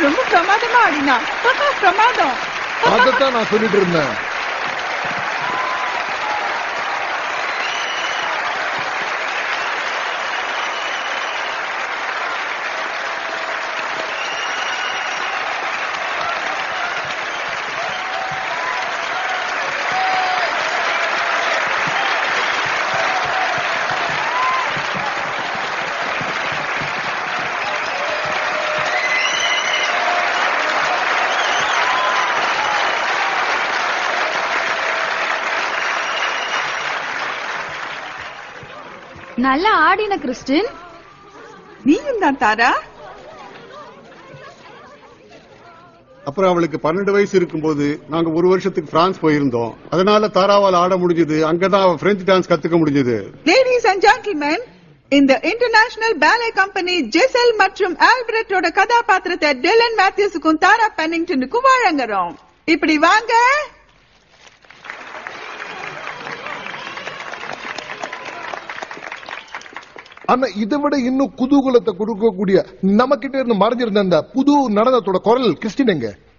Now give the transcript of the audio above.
ரொம்ப பிரமாதமா ஆடினா பிரமாதம் அதைத்தான் நான் சொல்லிட்டு இருந்தேன் நல்லா ஆடின கிறிஸ்டின் நீயும் தான் தாரா அப்புறம் அவளுக்கு பன்னெண்டு வயசு இருக்கும்போது நாங்க ஒரு வருஷத்துக்கு பிரான்ஸ் போயிருந்தோம் அதனால தாராவால் ஆட முடிஞ்சது அங்கதான் அவ பிரெஞ்சு டான்ஸ் கத்துக்க முடிஞ்சது லேடிஸ் அண்ட் ஜென்டில்மேன் இந்த இன்டர்நேஷனல் பேலே கம்பெனி ஜெசல் மற்றும் ஆல்பர்ட்டோட கதாபாத்திரத்தை டெலன் மேத்யூஸுக்கும் தாரா பென்னிங்டனுக்கும் வழங்குறோம் இப்படி வாங்க ஆனா இதை விட இன்னும் குதூகலத்தை கொடுக்கக்கூடிய நம்ம கிட்ட இருந்து மறைஞ்சிருந்த அந்த புது நடனத்தோட குரல் கிறிஸ்டின் எங்க